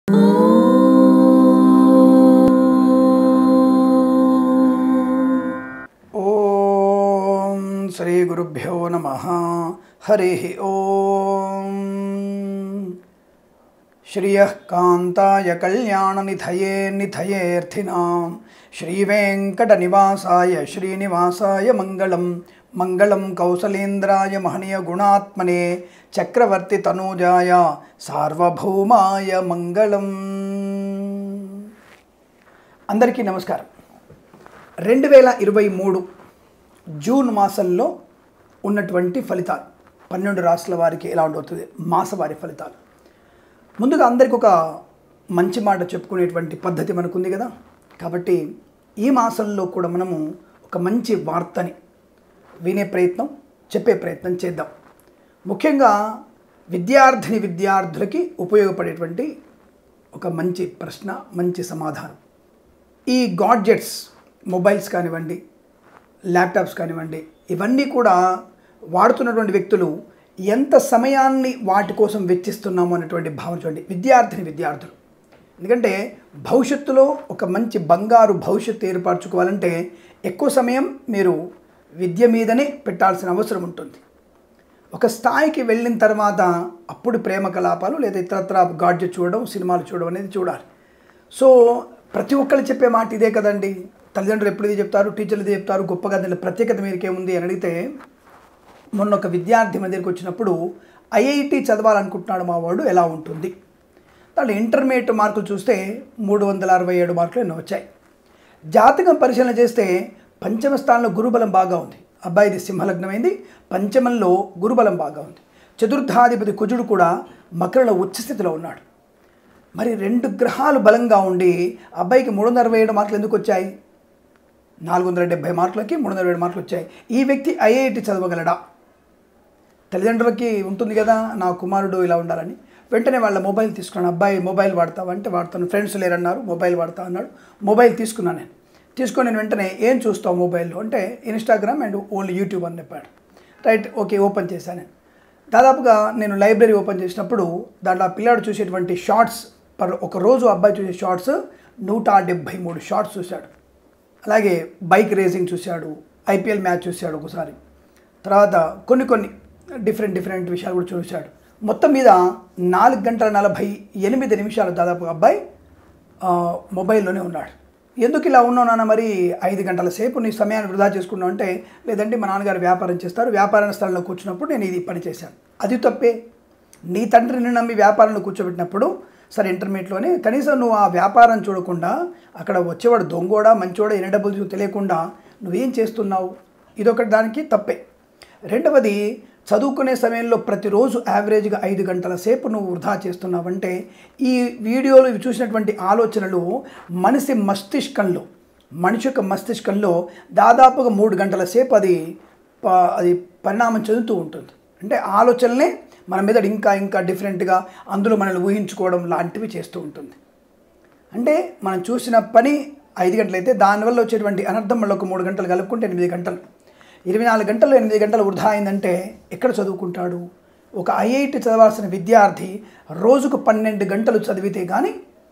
ఓం శ్రీ గురుభ్యో నమ హరి ఓం శ్రియ కాంతాయ కళ్యాణ నిధయే నిధయేర్థినాం శ్రీవేంకట నివాసాయ శ్రీనివాసాయ మంగళం మంగళం కౌసలేంద్రాయ మహనీయ గుణాత్మనే చక్రవర్తి తనూజాయ సార్వభౌమాయ మంగళం అందరికీ నమస్కారం రెండు వేల ఇరవై మూడు జూన్ మాసంలో ఉన్నటువంటి ఫలితాలు పన్నెండు రాష్ట్రాల వారికి ఎలా ఉండవుతుంది మాసవారి ఫలితాలు ముందుగా అందరికి ఒక మంచి మాట చెప్పుకునేటువంటి పద్ధతి మనకుంది కదా కాబట్టి ఈ మాసంలో కూడా మనము ఒక మంచి వార్తని వినే ప్రయత్నం చెప్పే ప్రయత్నం చేద్దాం ముఖ్యంగా విద్యార్థిని విద్యార్థులకి ఉపయోగపడేటువంటి ఒక మంచి ప్రశ్న మంచి సమాధానం ఈ గాడ్జెట్స్ మొబైల్స్ కానివ్వండి ల్యాప్టాప్స్ కానివ్వండి ఇవన్నీ కూడా వాడుతున్నటువంటి వ్యక్తులు ఎంత సమయాన్ని వాటి కోసం వెచ్చిస్తున్నాము అనేటువంటి భావన చూడండి విద్యార్థిని విద్యార్థులు ఎందుకంటే భవిష్యత్తులో ఒక మంచి బంగారు భవిష్యత్తు ఏర్పరచుకోవాలంటే ఎక్కువ సమయం మీరు విద్య మీదనే పెట్టాల్సిన అవసరం ఉంటుంది ఒక స్థాయికి వెళ్ళిన తర్వాత అప్పుడు ప్రేమ కలాపాలు లేదా ఇతరత్ర గాడ్జెట్ చూడడం సినిమాలు చూడడం అనేది చూడాలి సో ప్రతి ఒక్కరు చెప్పే మాట ఇదే కదండి తల్లిదండ్రులు ఎప్పుడు ఇది చెప్తారు టీచర్లు ఇది చెప్తారు గొప్పగా దీనిలో ప్రత్యేకత మీరుకేముంది అని అడిగితే మొన్న ఒక విద్యార్థి మన దగ్గరికి వచ్చినప్పుడు ఐఐటి చదవాలనుకుంటున్నాడు మా వాడు ఎలా ఉంటుంది దాంట్లో ఇంటర్మీడియట్ మార్కులు చూస్తే మూడు వందల అరవై ఏడు మార్కులు ఎన్నో వచ్చాయి జాతకం పరిశీలన చేస్తే పంచమ స్థానంలో గురుబలం బాగా ఉంది అబ్బాయిది సింహలగ్నమైంది పంచమంలో గురుబలం బాగా ఉంది చతుర్థాధిపతి కుజుడు కూడా మకరలో ఉచ్చస్థితిలో ఉన్నాడు మరి రెండు గ్రహాలు బలంగా ఉండి అబ్బాయికి మూడు వందల అరవై ఏడు మార్కులు ఎందుకు వచ్చాయి నాలుగు వందల డెబ్బై మార్కులకి మూడు వందల ఏడు మార్కులు వచ్చాయి ఈ వ్యక్తి ఐఐటి చదవగలడా తల్లిదండ్రులకి ఉంటుంది కదా నా కుమారుడు ఇలా ఉండాలని వెంటనే వాళ్ళ మొబైల్ తీసుకున్నాను అబ్బాయి మొబైల్ వాడతావా అంటే వాడతాను ఫ్రెండ్స్ లేరన్నారు మొబైల్ వాడతా అన్నాడు మొబైల్ తీసుకున్నాను నేను తీసుకొని నేను వెంటనే ఏం చూస్తావు మొబైల్లో అంటే ఇన్స్టాగ్రామ్ అండ్ ఓన్లీ యూట్యూబ్ అని చెప్పాడు రైట్ ఓకే ఓపెన్ చేశాను నేను దాదాపుగా నేను లైబ్రరీ ఓపెన్ చేసినప్పుడు దాంట్లో ఆ పిల్లాడు చూసేటువంటి షార్ట్స్ పర్ ఒక రోజు అబ్బాయి చూసే షార్ట్స్ నూట డెబ్భై మూడు షార్ట్స్ చూశాడు అలాగే బైక్ రేసింగ్ చూశాడు ఐపీఎల్ మ్యాచ్ చూశాడు ఒకసారి తర్వాత కొన్ని కొన్ని డిఫరెంట్ డిఫరెంట్ విషయాలు కూడా చూశాడు మొత్తం మీద నాలుగు గంటల నలభై ఎనిమిది నిమిషాలు దాదాపు అబ్బాయి ఆ, మొబైల్లోనే ఉన్నాడు ఎందుకు ఇలా ఉన్నావు నాన్న మరి ఐదు గంటల సేపు నీ సమయాన్ని వృధా చేసుకున్నావు అంటే లేదంటే మా నాన్నగారు వ్యాపారం చేస్తారు వ్యాపార స్థలంలో కూర్చున్నప్పుడు నేను ఇది పని చేశాను అది తప్పే నీ తండ్రిని నమ్మి వ్యాపారంలో కూర్చోబెట్టినప్పుడు సరే ఇంటర్మీడియట్లోనే కనీసం నువ్వు ఆ వ్యాపారం చూడకుండా అక్కడ వచ్చేవాడు దొంగోడా మంచోడా ఎన్ని డబ్బులు తీసుకు తెలియకుండా నువ్వేం చేస్తున్నావు ఇదొకటి దానికి తప్పే రెండవది చదువుకునే సమయంలో ప్రతిరోజు యావరేజ్గా ఐదు గంటల సేపు నువ్వు వృధా చేస్తున్నావంటే ఈ వీడియోలో ఇవి చూసినటువంటి ఆలోచనలు మనిషి మస్తిష్కంలో మనిషి యొక్క మస్తిష్కంలో దాదాపుగా మూడు గంటల సేపు అది ప- అది పరిణామం చెందుతూ ఉంటుంది అంటే ఆలోచనలే మన మీద ఇంకా ఇంకా డిఫరెంట్గా అందులో మనల్ని ఊహించుకోవడం లాంటివి చేస్తూ ఉంటుంది అంటే మనం చూసిన పని ఐదు గంటలైతే దానివల్ల వచ్చేటువంటి అనర్థం మళ్ళీ ఒక మూడు గంటలు కలుపుకుంటే ఎనిమిది గంటలు ఇరవై నాలుగు గంటలు ఎనిమిది గంటలు వృధా అయిందంటే ఎక్కడ చదువుకుంటాడు ఒక ఐఐటి చదవాల్సిన విద్యార్థి రోజుకు పన్నెండు గంటలు చదివితే కానీ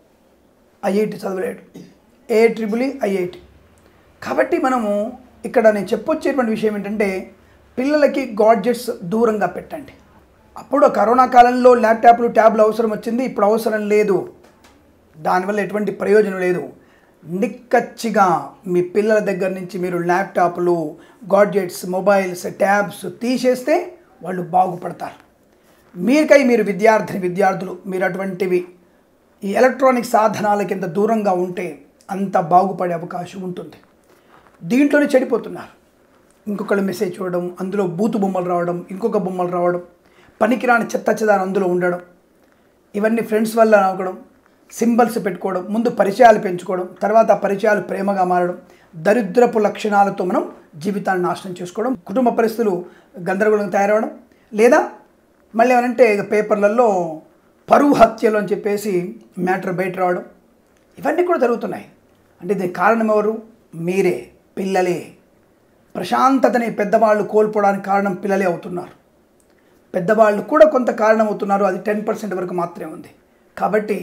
ఐఐటి చదవలేడు ఏ ట్రిపుల్ ఐఐటి కాబట్టి మనము ఇక్కడ నేను చెప్పొచ్చేటువంటి విషయం ఏంటంటే పిల్లలకి గాడ్జెట్స్ దూరంగా పెట్టండి అప్పుడు కరోనా కాలంలో ల్యాప్టాప్లు ట్యాబ్లు అవసరం వచ్చింది ఇప్పుడు అవసరం లేదు దానివల్ల ఎటువంటి ప్రయోజనం లేదు నిక్కచ్చిగా మీ పిల్లల దగ్గర నుంచి మీరు ల్యాప్టాప్లు గాడ్జెట్స్ మొబైల్స్ ట్యాబ్స్ తీసేస్తే వాళ్ళు బాగుపడతారు మీకై మీరు విద్యార్థిని విద్యార్థులు మీరు అటువంటివి ఈ ఎలక్ట్రానిక్ సాధనాల కింద దూరంగా ఉంటే అంత బాగుపడే అవకాశం ఉంటుంది దీంట్లోనే చెడిపోతున్నారు ఇంకొకళ్ళు మెసేజ్ చూడడం అందులో బూతు బొమ్మలు రావడం ఇంకొక బొమ్మలు రావడం పనికిరాని చెత్త చెదాన్ని అందులో ఉండడం ఇవన్నీ ఫ్రెండ్స్ వల్ల అవ్వడం సింబల్స్ పెట్టుకోవడం ముందు పరిచయాలు పెంచుకోవడం తర్వాత ఆ పరిచయాలు ప్రేమగా మారడం దరిద్రపు లక్షణాలతో మనం జీవితాన్ని నాశనం చేసుకోవడం కుటుంబ పరిస్థితులు గందరగోళంగా తయారవడం లేదా మళ్ళీ ఏమనంటే ఇక పేపర్లలో పరువు హత్యలు అని చెప్పేసి మ్యాటర్ బయట రావడం ఇవన్నీ కూడా జరుగుతున్నాయి అంటే దీనికి కారణం ఎవరు మీరే పిల్లలే ప్రశాంతతని పెద్దవాళ్ళు కోల్పోవడానికి కారణం పిల్లలే అవుతున్నారు పెద్దవాళ్ళు కూడా కొంత కారణం అవుతున్నారు అది టెన్ పర్సెంట్ వరకు మాత్రమే ఉంది కాబట్టి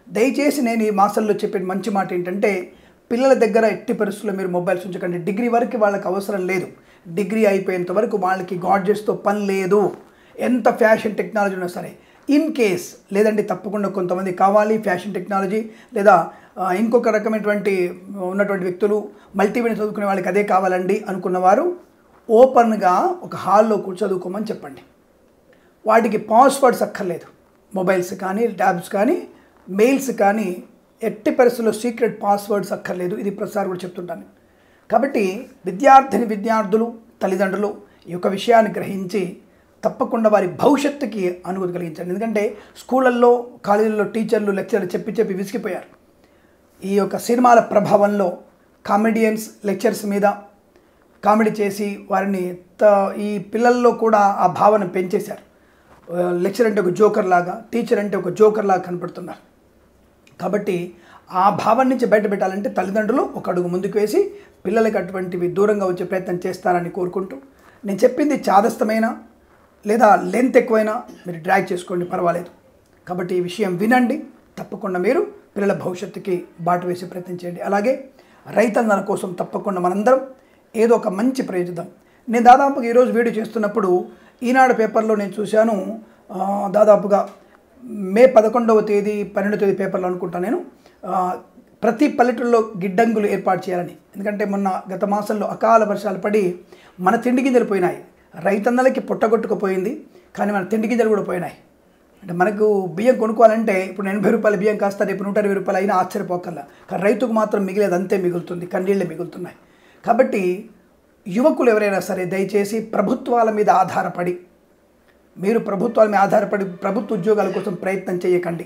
దయచేసి నేను ఈ మాసంలో చెప్పిన మంచి మాట ఏంటంటే పిల్లల దగ్గర ఎట్టి పరిస్థితుల్లో మీరు మొబైల్స్ ఉంచకండి డిగ్రీ వరకు వాళ్ళకి అవసరం లేదు డిగ్రీ అయిపోయేంత వరకు వాళ్ళకి గాడ్జెట్స్తో పని లేదు ఎంత ఫ్యాషన్ టెక్నాలజీ ఉన్నా సరే ఇన్ కేస్ లేదంటే తప్పకుండా కొంతమంది కావాలి ఫ్యాషన్ టెక్నాలజీ లేదా ఆ, ఇంకొక రకమైనటువంటి ఉన్నటువంటి వ్యక్తులు మల్టీమీడియా చదువుకునే వాళ్ళకి అదే కావాలండి అనుకున్న వారు ఓపెన్గా ఒక హాల్లో కూర్చో చదువుకోమని చెప్పండి వాటికి పాస్వర్డ్స్ అక్కర్లేదు మొబైల్స్ కానీ ట్యాబ్స్ కానీ మెయిల్స్ కానీ ఎట్టి పరిస్థితుల్లో సీక్రెట్ పాస్వర్డ్స్ అక్కర్లేదు ఇది ప్రతిసారి కూడా చెప్తుంటాను కాబట్టి విద్యార్థిని విద్యార్థులు తల్లిదండ్రులు ఈ యొక్క విషయాన్ని గ్రహించి తప్పకుండా వారి భవిష్యత్తుకి అనుమతి కలిగించండి ఎందుకంటే స్కూళ్ళల్లో కాలేజీల్లో టీచర్లు లెక్చర్లు చెప్పి చెప్పి విసిగిపోయారు ఈ యొక్క సినిమాల ప్రభావంలో కామెడియన్స్ లెక్చర్స్ మీద కామెడీ చేసి వారిని త- ఈ పిల్లల్లో కూడా ఆ భావన పెంచేశారు లెక్చర్ అంటే ఒక జోకర్ లాగా టీచర్ అంటే ఒక జోకర్ లాగా కనపడుతున్నారు కాబట్టి ఆ భావం నుంచి బయటపెట్టాలంటే తల్లిదండ్రులు ఒక అడుగు ముందుకు వేసి పిల్లలకి అటువంటివి దూరంగా వచ్చే ప్రయత్నం చేస్తారని కోరుకుంటూ నేను చెప్పింది చాదస్తమైన లేదా లెంత్ ఎక్కువైనా మీరు డ్రాగ్ చేసుకోండి పర్వాలేదు కాబట్టి ఈ విషయం వినండి తప్పకుండా మీరు పిల్లల భవిష్యత్తుకి బాట వేసే ప్రయత్నం చేయండి అలాగే రైతన్నల కోసం తప్పకుండా మనందరం ఏదో ఒక మంచి ప్రయోజనం నేను దాదాపుగా ఈరోజు వీడియో చేస్తున్నప్పుడు ఈనాడు పేపర్లో నేను చూశాను ఆ, దాదాపుగా మే పదకొండవ తేదీ పన్నెండవ తేదీ పేపర్లో అనుకుంటా నేను ఆ, ప్రతి పల్లెటూరులో గిడ్డంగులు ఏర్పాటు చేయాలని ఎందుకంటే మొన్న గత మాసంలో అకాల వర్షాలు పడి మన తిండి గింజలు పోయినాయి రైతన్నలకి పుట్టగొట్టుకుపోయింది కానీ మన తిండి గింజలు కూడా పోయినాయి అంటే మనకు బియ్యం కొనుక్కోవాలంటే ఇప్పుడు ఎనభై రూపాయల బియ్యం కాస్త రేపు నూట ఇరవై రూపాయలు అయినా ఆశ్చర్యపోకల్లా కానీ రైతుకు మాత్రం మిగిలేది అంతే మిగులుతుంది కన్నీళ్ళే మిగులుతున్నాయి కాబట్టి యువకులు ఎవరైనా సరే దయచేసి ప్రభుత్వాల మీద ఆధారపడి మీరు ప్రభుత్వాల మీద ఆధారపడి ప్రభుత్వ ఉద్యోగాల కోసం ప్రయత్నం చేయకండి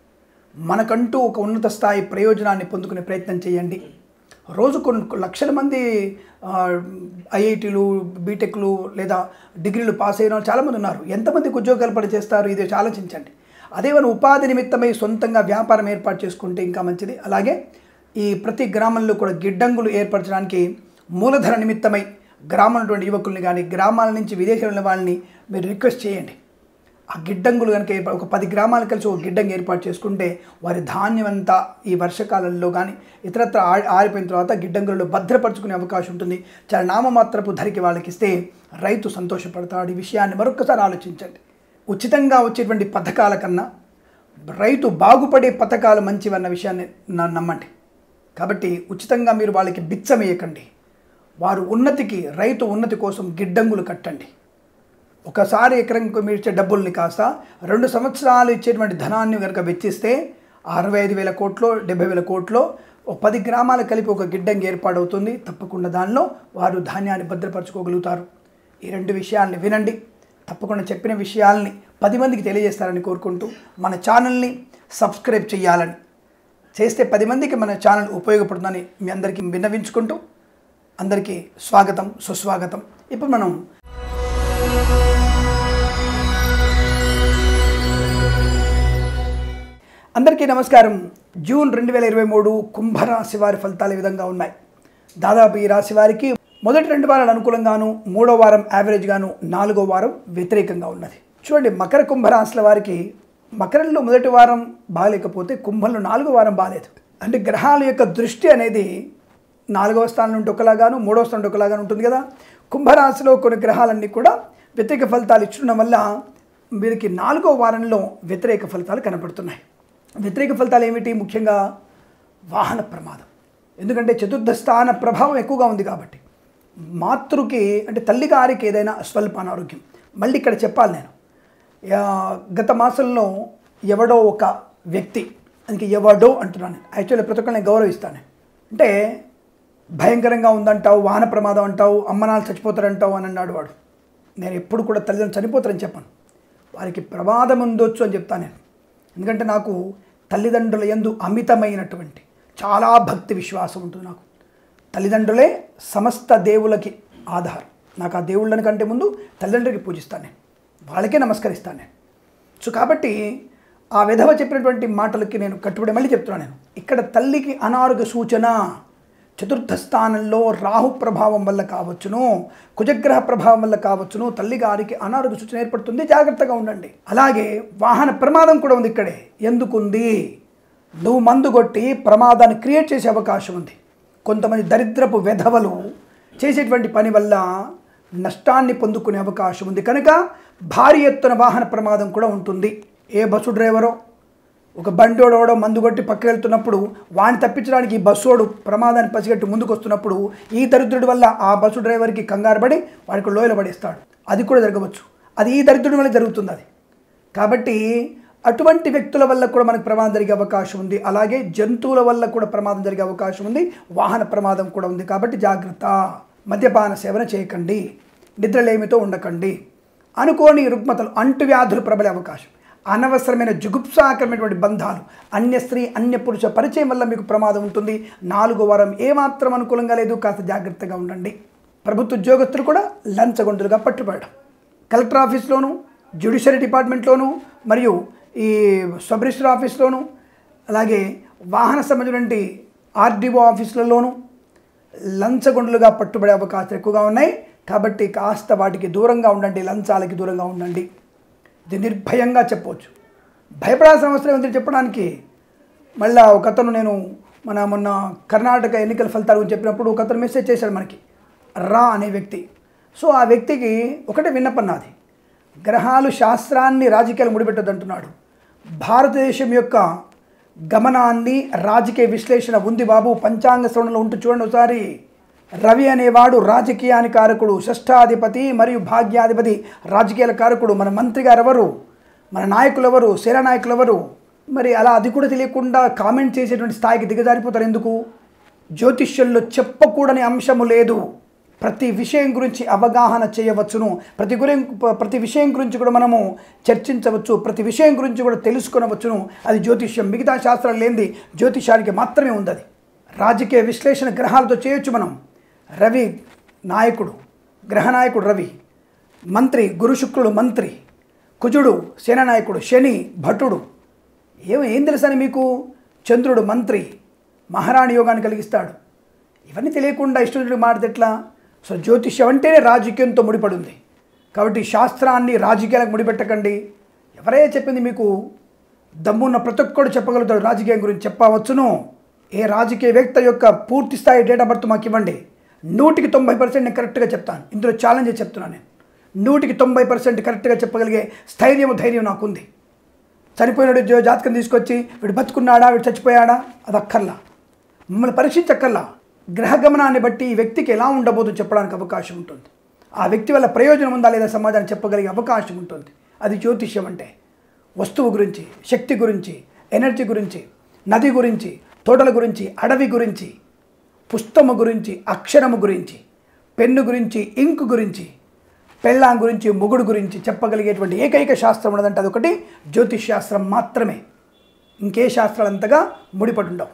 మనకంటూ ఒక ఉన్నత స్థాయి ప్రయోజనాన్ని పొందుకునే ప్రయత్నం చేయండి రోజు కొన్ని లక్షల మంది ఐఐటీలు బీటెక్లు లేదా డిగ్రీలు పాస్ అయిన వాళ్ళు చాలామంది ఉన్నారు ఎంతమందికి ఉద్యోగ కల్పన చేస్తారు ఇది ఆలోచించండి అదే మన ఉపాధి నిమిత్తమై సొంతంగా వ్యాపారం ఏర్పాటు చేసుకుంటే ఇంకా మంచిది అలాగే ఈ ప్రతి గ్రామంలో కూడా గిడ్డంగులు ఏర్పరచడానికి మూలధన నిమిత్తమై గ్రామంలో యువకుల్ని కానీ గ్రామాల నుంచి విదేశాల ఉన్న వాళ్ళని మీరు రిక్వెస్ట్ చేయండి ఆ గిడ్డంగులు కనుక ఏర్పా- ఒక పది గ్రామాలు కలిసి ఒక గిడ్డంగి ఏర్పాటు చేసుకుంటే వారి ధాన్యం అంతా ఈ వర్షకాలంలో కానీ ఇతరత్ర ఆ- ఆరిపోయిన తర్వాత గిడ్డంగులలో భద్రపరుచుకునే అవకాశం ఉంటుంది చాలా నామమాత్రపు ధరికి వాళ్ళకి ఇస్తే రైతు సంతోషపడతాడు ఈ విషయాన్ని మరొకసారి ఆలోచించండి ఉచితంగా వచ్చేటువంటి పథకాల కన్నా రైతు బాగుపడే పథకాలు మంచివన్న విషయాన్ని నా నమ్మండి కాబట్టి ఉచితంగా మీరు వాళ్ళకి బిచ్చమేయకండి వారు ఉన్నతికి రైతు ఉన్నతి కోసం గిడ్డంగులు కట్టండి ఒకసారి ఎకరంకు మీరు ఇచ్చే డబ్బుల్ని కాస్త రెండు సంవత్సరాలు ఇచ్చేటువంటి ధనాన్ని కనుక వెచ్చిస్తే అరవై ఐదు వేల కోట్లో డెబ్బై వేల కోట్లో ఒక పది గ్రామాలు కలిపి ఒక గిడ్డంగి ఏర్పాటవుతుంది తప్పకుండా దానిలో వారు ధాన్యాన్ని భద్రపరచుకోగలుగుతారు ఈ రెండు విషయాల్ని వినండి తప్పకుండా చెప్పిన విషయాల్ని పది మందికి తెలియజేస్తారని కోరుకుంటూ మన ఛానల్ని సబ్స్క్రైబ్ చేయాలని చేస్తే పది మందికి మన ఛానల్ ఉపయోగపడుతుందని మీ అందరికీ విన్నవించుకుంటూ అందరికీ స్వాగతం సుస్వాగతం ఇప్పుడు మనం అందరికీ నమస్కారం జూన్ రెండు వేల ఇరవై మూడు కుంభరాశి వారి ఫలితాలు ఈ విధంగా ఉన్నాయి దాదాపు ఈ రాశి వారికి మొదటి రెండు వారాలు అనుకూలంగాను మూడో వారం యావరేజ్గాను నాలుగో వారం వ్యతిరేకంగా ఉన్నది చూడండి మకర కుంభరాశుల వారికి మకరంలో మొదటి వారం బాగాలేకపోతే కుంభంలో నాలుగో వారం బాగాలేదు అంటే గ్రహాల యొక్క దృష్టి అనేది నాలుగవ స్థానం నుండి ఒకలాగాను మూడవ స్థానం నుండి ఒకలాగాను ఉంటుంది కదా కుంభరాశిలో కొన్ని గ్రహాలన్నీ కూడా వ్యతిరేక ఫలితాలు ఇచ్చడం వల్ల వీరికి నాలుగో వారంలో వ్యతిరేక ఫలితాలు కనపడుతున్నాయి వ్యతిరేక ఫలితాలు ఏమిటి ముఖ్యంగా వాహన ప్రమాదం ఎందుకంటే చతుర్థ స్థాన ప్రభావం ఎక్కువగా ఉంది కాబట్టి మాతృకి అంటే తల్లి గారికి ఏదైనా స్వల్ప అనారోగ్యం మళ్ళీ ఇక్కడ చెప్పాలి నేను యా, గత మాసంలో ఎవడో ఒక వ్యక్తి అందుకే ఎవడో అంటున్నాను యాక్చువల్లీ ప్రతి ఒక్కరిని గౌరవిస్తాను అంటే భయంకరంగా ఉందంటావు వాహన ప్రమాదం అంటావు అమ్మనాలు చచ్చిపోతారంటావు అని అన్నాడు వాడు నేను ఎప్పుడు కూడా తల్లిదండ్రులు చనిపోతారని చెప్పాను వారికి ప్రమాదం ఉండొచ్చు అని చెప్తాను నేను ఎందుకంటే నాకు తల్లిదండ్రుల యందు అమితమైనటువంటి చాలా భక్తి విశ్వాసం ఉంటుంది నాకు తల్లిదండ్రులే సమస్త దేవులకి ఆధారం నాకు ఆ దేవుళ్ళని కంటే ముందు తల్లిదండ్రులకి పూజిస్తాను నేను వాళ్ళకే నమస్కరిస్తాను నేను సో కాబట్టి ఆ విధవ చెప్పినటువంటి మాటలకి నేను కట్టుబడి మళ్ళీ చెప్తున్నాను నేను ఇక్కడ తల్లికి అనారోగ్య సూచన చతుర్థ స్థానంలో రాహు ప్రభావం వల్ల కావచ్చును కుజగ్రహ ప్రభావం వల్ల కావచ్చును తల్లి గారికి అనారోగ్య సూచన ఏర్పడుతుంది జాగ్రత్తగా ఉండండి అలాగే వాహన ప్రమాదం కూడా ఉంది ఇక్కడే ఎందుకుంది నువ్వు మందు కొట్టి ప్రమాదాన్ని క్రియేట్ చేసే అవకాశం ఉంది కొంతమంది దరిద్రపు వెధవలు చేసేటువంటి పని వల్ల నష్టాన్ని పొందుకునే అవకాశం ఉంది కనుక భారీ ఎత్తున వాహన ప్రమాదం కూడా ఉంటుంది ఏ బస్సు డ్రైవరో ఒక బండోడోడో మందు కొట్టి పక్కకి వెళ్తున్నప్పుడు వాడిని తప్పించడానికి ఈ బస్సోడు ప్రమాదాన్ని పసిగట్టి ముందుకు వస్తున్నప్పుడు ఈ దరిద్రుడి వల్ల ఆ బస్సు డ్రైవర్కి కంగారు పడి వాడికి లోయలు పడేస్తాడు అది కూడా జరగవచ్చు అది ఈ దరిద్రుడి వల్ల జరుగుతుంది అది కాబట్టి అటువంటి వ్యక్తుల వల్ల కూడా మనకు ప్రమాదం జరిగే అవకాశం ఉంది అలాగే జంతువుల వల్ల కూడా ప్రమాదం జరిగే అవకాశం ఉంది వాహన ప్రమాదం కూడా ఉంది కాబట్టి జాగ్రత్త మద్యపాన సేవన చేయకండి నిద్రలేమితో ఉండకండి అనుకోని రుగ్మతలు అంటువ్యాధులు ప్రబలే అవకాశం అనవసరమైన జుగుప్సాకరమైనటువంటి బంధాలు అన్య స్త్రీ అన్య పురుష పరిచయం వల్ల మీకు ప్రమాదం ఉంటుంది నాలుగో వారం ఏమాత్రం అనుకూలంగా లేదు కాస్త జాగ్రత్తగా ఉండండి ప్రభుత్వ ఉద్యోగస్తులు కూడా లంచగొండులుగా పట్టుబడడం కలెక్టర్ ఆఫీస్లోను జ్యుడిషియరీ డిపార్ట్మెంట్లోను మరియు ఈ సబ్ రిజిస్టర్ ఆఫీస్లోను అలాగే వాహన సంబంధించినటువంటి ఆర్డీఓ ఆఫీసులలోను లంచగొండలుగా పట్టుబడే అవకాశాలు ఎక్కువగా ఉన్నాయి కాబట్టి కాస్త వాటికి దూరంగా ఉండండి లంచాలకి దూరంగా ఉండండి ఇది నిర్భయంగా చెప్పవచ్చు భయపడాల్సిన అవసరం ఉంది చెప్పడానికి మళ్ళా ఒక అతను నేను మన మొన్న కర్ణాటక ఎన్నికల ఫలితాల గురించి చెప్పినప్పుడు ఒక అతను మెసేజ్ చేశాడు మనకి రా అనే వ్యక్తి సో ఆ వ్యక్తికి ఒకటే విన్నపం నాది గ్రహాలు శాస్త్రాన్ని రాజకీయాలు ముడిపెట్టద్దు అంటున్నాడు భారతదేశం యొక్క గమనాన్ని రాజకీయ విశ్లేషణ ఉంది బాబు పంచాంగ శ్రవణంలో ఉంటూ చూడండి ఒకసారి రవి అనేవాడు రాజకీయాని కారకుడు షష్ఠాధిపతి మరియు భాగ్యాధిపతి రాజకీయాల కారకుడు మన మంత్రి గారు ఎవరు మన నాయకులు ఎవరు సేనా నాయకులు ఎవరు మరి అలా అది కూడా తెలియకుండా కామెంట్ చేసేటువంటి స్థాయికి దిగజారిపోతారు ఎందుకు జ్యోతిష్యంలో చెప్పకూడని అంశము లేదు ప్రతి విషయం గురించి అవగాహన చేయవచ్చును ప్రతి గురి ప్రతి విషయం గురించి కూడా మనము చర్చించవచ్చు ప్రతి విషయం గురించి కూడా తెలుసుకొనవచ్చును అది జ్యోతిష్యం మిగతా శాస్త్రాలు లేనిది జ్యోతిష్యానికి మాత్రమే ఉంది అది రాజకీయ విశ్లేషణ గ్రహాలతో చేయొచ్చు మనం రవి నాయకుడు గ్రహనాయకుడు రవి మంత్రి గురు శుక్రుడు మంత్రి కుజుడు సేనానాయకుడు శని భటుడు ఏం ఏం తెలుసని మీకు చంద్రుడు మంత్రి మహారాణి యోగాన్ని కలిగిస్తాడు ఇవన్నీ తెలియకుండా ఇష్టం మాడితే ఎట్లా సో జ్యోతిష్యం అంటేనే రాజకీయంతో ముడిపడి ఉంది కాబట్టి శాస్త్రాన్ని రాజకీయాలకు ముడిపెట్టకండి ఎవరే చెప్పింది మీకు దమ్మున్న ప్రతి ఒక్కడు చెప్పగలుగుతాడు రాజకీయం గురించి చెప్పవచ్చును ఏ రాజకీయ వ్యక్తి యొక్క పూర్తి స్థాయి డేట్ ఆఫ్ బర్త్ మాకు ఇవ్వండి నూటికి తొంభై పర్సెంట్ నేను కరెక్ట్గా చెప్తాను ఇందులో ఛాలెంజ్ చెప్తున్నాను నేను నూటికి తొంభై పర్సెంట్ కరెక్ట్గా చెప్పగలిగే స్థైర్యం ధైర్యం నాకుంది చనిపోయినాడు జో- జాతకం తీసుకొచ్చి వీడు బతుకున్నాడా వీడు చచ్చిపోయాడా అది అక్కర్లా మమ్మల్ని పరీక్షించక్కర్లా గ్రహ గమనాన్ని బట్టి ఈ వ్యక్తికి ఎలా ఉండబోతుందో చెప్పడానికి అవకాశం ఉంటుంది ఆ వ్యక్తి వల్ల ప్రయోజనం ఉందా లేదా సమాజానికి చెప్పగలిగే అవకాశం ఉంటుంది అది జ్యోతిష్యం అంటే వస్తువు గురించి శక్తి గురించి ఎనర్జీ గురించి నది గురించి తోటల గురించి అడవి గురించి పుస్తము గురించి అక్షరము గురించి పెన్ను గురించి ఇంకు గురించి పెళ్ళాం గురించి మొగుడు గురించి చెప్పగలిగేటువంటి ఏకైక శాస్త్రం ఉన్నదంటే అదొకటి జ్యోతిష్ శాస్త్రం మాత్రమే ఇంకే శాస్త్రాలు అంతగా ముడిపడి ఉండవు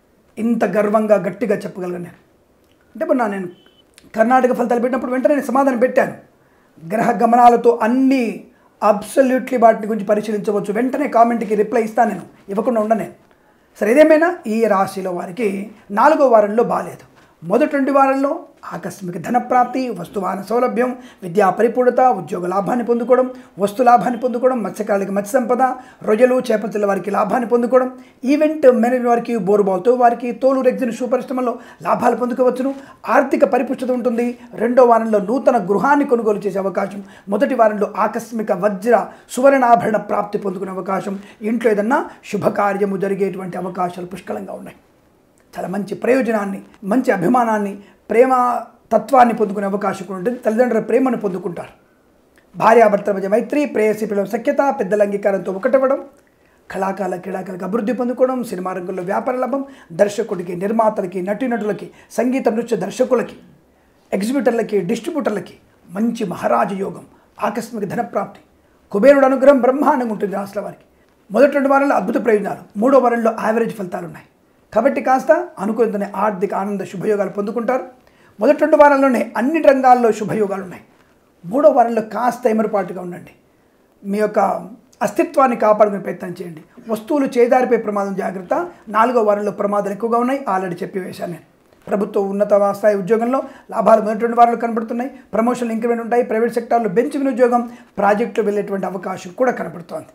ఇంత గర్వంగా గట్టిగా చెప్పగలను నేను అంటే మొన్న నేను కర్ణాటక ఫలితాలు పెట్టినప్పుడు వెంటనే నేను సమాధానం పెట్టాను గ్రహ గమనాలతో అన్ని అబ్సల్యూట్లీ వాటి గురించి పరిశీలించవచ్చు వెంటనే కామెంట్కి రిప్లై ఇస్తాను నేను ఇవ్వకుండా ఉండ నేను సరే ఏదేమైనా ఈ రాశిలో వారికి నాలుగో వారంలో బాగాలేదు మొదటి రెండు వారంలో ఆకస్మిక ధనప్రాప్తి వస్తువాహన సౌలభ్యం విద్యా పరిపూర్ణత ఉద్యోగ లాభాన్ని పొందుకోవడం వస్తు లాభాన్ని పొందుకోవడం మత్స్యకారులకి మత్స్య సంపద రొయ్యలు చేపల వారికి లాభాన్ని పొందుకోవడం ఈవెంట్ మేనేజ్ వారికి బోరుబాల్తో వారికి తోలు రెగ్జిన్ షూ పరిశ్రమలో లాభాలు పొందుకోవచ్చును ఆర్థిక పరిపుష్టత ఉంటుంది రెండో వారంలో నూతన గృహాన్ని కొనుగోలు చేసే అవకాశం మొదటి వారంలో ఆకస్మిక వజ్ర సువర్ణాభరణ ప్రాప్తి పొందుకునే అవకాశం ఇంట్లో ఏదన్నా శుభకార్యము జరిగేటువంటి అవకాశాలు పుష్కలంగా ఉన్నాయి చాలా మంచి ప్రయోజనాన్ని మంచి అభిమానాన్ని ప్రేమ తత్వాన్ని పొందుకునే అవకాశం కూడా ఉంటుంది తల్లిదండ్రుల ప్రేమను పొందుకుంటారు భార్యాభర్తల మధ్య మైత్రి ప్రేయసి పిల్లల సఖ్యత పెద్దల అంగీకారంతో ఒకటవ్వడం కళాకాల క్రీడాకారులకు అభివృద్ధి పొందుకోవడం సినిమా రంగంలో వ్యాపార లాభం దర్శకుడికి నిర్మాతలకి నటీనటులకి సంగీత నృత్య దర్శకులకి ఎగ్జిబిటర్లకి డిస్ట్రిబ్యూటర్లకి మంచి మహారాజ యోగం ఆకస్మిక ధనప్రాప్తి కుబేరుడు అనుగ్రహం బ్రహ్మాండంగా ఉంటుంది రాష్ట్ర వారికి మొదటి రెండు వారాల్లో అద్భుత ప్రయోజనాలు మూడో వారంలో యావరేజ్ ఫలితాలు ఉన్నాయి కాబట్టి కాస్త అనుకూలతనే ఆర్థిక ఆనంద శుభయోగాలు పొందుకుంటారు మొదటి రెండు వారాల్లోనే అన్ని రంగాల్లో శుభయోగాలు ఉన్నాయి మూడో వారంలో కాస్త ఎమరుపాటుగా ఉండండి మీ యొక్క అస్తిత్వాన్ని కాపాడుకునే ప్రయత్నం చేయండి వస్తువులు చేదారిపోయే ప్రమాదం జాగ్రత్త నాలుగో వారంలో ప్రమాదాలు ఎక్కువగా ఉన్నాయి ఆల్రెడీ చెప్పి వేశాను నేను ప్రభుత్వ ఉన్నత స్థాయి ఉద్యోగంలో లాభాలు మొదటి రెండు వారాలు కనబడుతున్నాయి ప్రమోషన్లు ఇంక్రిమెంట్ ఉంటాయి ప్రైవేట్ సెక్టార్లో బెంచ్ ఉద్యోగం ప్రాజెక్టులు వెళ్ళేటువంటి అవకాశం కూడా కనబడుతోంది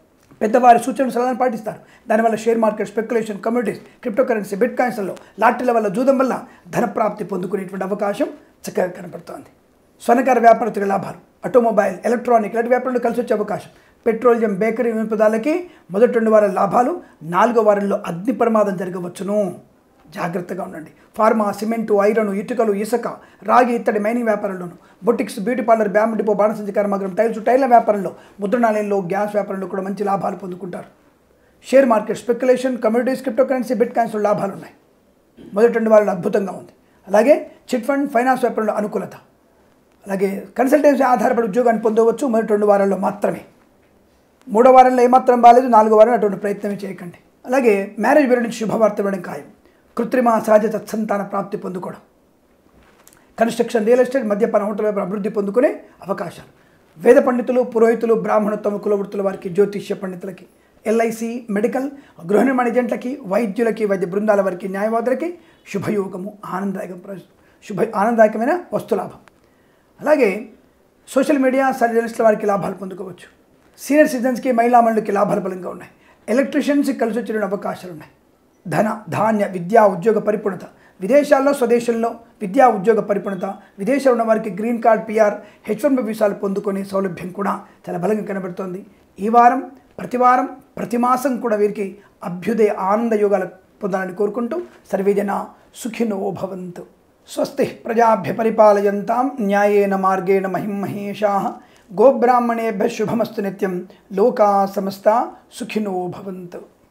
పెద్దవారి సూచనలు సలహాలు పాటిస్తారు దానివల్ల share market speculation communities crypto currency బిట్ కాయిన్స్లో లాటరీల వల్ల జూదం వల్ల ధనప్రాప్తి పొందుకునేటువంటి అవకాశం చక్కగా కనపడుతోంది స్వర్ణకార వ్యాపారస్తుల లాభాలు ఆటోమొబైల్ ఎలక్ట్రానిక్ ఇలాంటి వ్యాపారంలో కలిసి వచ్చే అవకాశం పెట్రోలియం బేకరీ వినపదాలకి మొదటి రెండు వారాల లాభాలు నాలుగో వారంలో అగ్ని ప్రమాదం జరగవచ్చును జాగ్రత్తగా ఉండండి ఫార్మా సిమెంటు ఐరన్ ఇటుకలు ఇసుక రాగి ఇత్తడి మైనింగ్ వ్యాపారంలోను బొటిక్స్ బ్యూటీ పార్లర్ బ్యామ్ డిపో బాణసంచి కర్మాగరం టైల్స్ టైర్ల వ్యాపారంలో ముద్రణాలయంలో గ్యాస్ వ్యాపారంలో కూడా మంచి లాభాలు పొందుకుంటారు share market speculation communities crypto currency బిట్ కాయిన్స్లో లాభాలు ఉన్నాయి మొదటి రెండు వారాలు అద్భుతంగా ఉంది అలాగే చిట్ ఫండ్ ఫైనాన్స్ వ్యాపారంలో అనుకూలత అలాగే కన్సల్టెన్సీ ఆధారపడి ఉద్యోగాన్ని పొందవచ్చు మొదటి రెండు వారాల్లో మాత్రమే మూడో వారంలో ఏమాత్రం బాగాలేదు నాలుగో వారం అటువంటి ప్రయత్నమే చేయకండి అలాగే మ్యారేజ్ బ్యూరో నుంచి శుభవార్త ఇవ్వడం ఖాయం కృత్రిమ సహజ సత్సంతాన ప్రాప్తి పొందుకోవడం కన్స్ట్రక్షన్ రియల్ ఎస్టేట్ మద్యపాన హోటల్ వ్యాపారం అభివృద్ధి పొందుకునే అవకాశాలు వేద పండితులు పురోహితులు బ్రాహ్మణోత్తమ కులవృత్తుల వారికి జ్యోతిష్య పండితులకి ఎల్ఐసి మెడికల్ గృహ నిర్మాణ ఏజెంట్లకి వైద్యులకి వైద్య బృందాల వారికి న్యాయవాదులకి శుభయోగము ఆనందదాయకం ప్ర- శుభ ఆనందదాయకమైన వస్తులాభం అలాగే సోషల్ మీడియా సర్జనలిస్టుల వారికి లాభాలు పొందుకోవచ్చు సీనియర్ సిటిజన్స్కి మహిళా మండలికి లాభాలు బలంగా ఉన్నాయి ఎలక్ట్రీషియన్స్కి కలిసి వచ్చిన అవకాశాలు ఉన్నాయి ధన ధాన్య విద్యా ఉద్యోగ పరిపూర్ణత విదేశాల్లో స్వదేశంలో విద్యా ఉద్యోగ పరిపూర్ణత విదేశాల్లో ఉన్న వారికి green card PR H one వీసాలు పొందుకునే సౌలభ్యం కూడా చాలా బలంగా కనబడుతోంది ఈ వారం ప్రతి వారం ప్రతి మాసం కూడా వీరికి అభ్యుదయ ఆనంద యోగాలు పొందాలని కోరుకుంటూ సర్వేజన సుఖినో భవంతు స్వస్తి ప్రజాభ్య పరిపాలయంతాం న్యాయేన మార్గేణ మహిమహేషా గోబ్రాహ్మణేభ్య శుభమస్తు నిత్యం లోకా సమస్త సుఖినో భవంతు